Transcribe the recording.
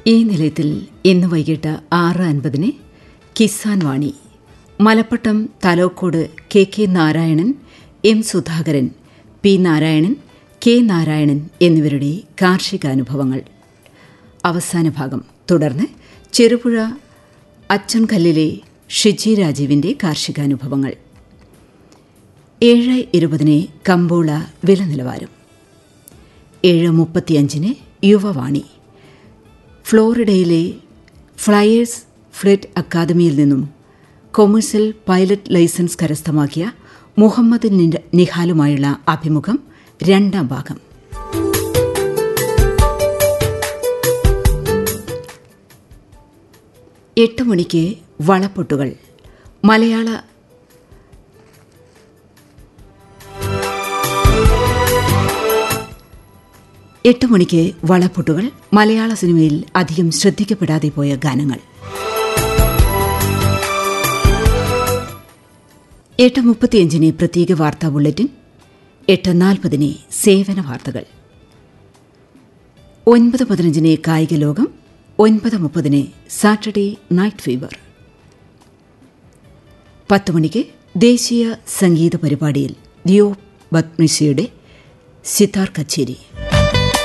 ഈ നിലയത്തിൽ ഇന്ന് വൈകിട്ട് ആറ് അൻപതിന് Kisan Vani Malappattam Thalokkode K K Narayanan M Sudhakaran P Narayanan K Narayanan എന്നിവരുടെ കാർഷികാനുഭവങ്ങൾ അവസാന ഭാഗം തുടർന്ന് ചെറുപുഴ അച്ചൻകല്ലിലെ ഷിജി രാജീവിന്റെ കാർഷികാനുഭവങ്ങൾ ഏഴ് ഇരുപതിന് കമ്പോള വില നിലവാരം ഏഴ് മുപ്പത്തിയഞ്ചിന് യുവവാണി ഫ്ലോറിഡയിലെ ഫ്ലയേഴ്സ് ഫ്ലിറ്റ് അക്കാദമിയിൽ നിന്നും കൊമേഴ്സ്യൽ പൈലറ്റ് ലൈസൻസ് കരസ്ഥമാക്കിയ മുഹമ്മദ് നിഹാലുമായുള്ള അഭിമുഖം രണ്ടാം ഭാഗം എട്ട് മണിക്ക് വളപ്പൊട്ടുകൾ മലയാള എട്ട് മണിക്ക് വളപ്പൊട്ടുകൾ മലയാള സിനിമയിൽ അധികം ശ്രദ്ധിക്കപ്പെടാതെ പോയ ഗാനങ്ങൾ എട്ട് മുപ്പത്തിയഞ്ചിന് പ്രത്യേക വാർത്താ ബുള്ളറ്റിൻ എട്ട് നാൽപ്പതിന് സേവന വാർത്തകൾ ഒൻപത് പതിനഞ്ചിന് കായിക ലോകം ഒൻപത് മുപ്പതിന് സാറ്റർഡേ നൈറ്റ് ഫീവർ പത്ത് മണിക്ക് ദേശീയ സംഗീത പരിപാടിയിൽ ദിയോ ബത്മിസിയുടെ സിതാർ കച്ചേരി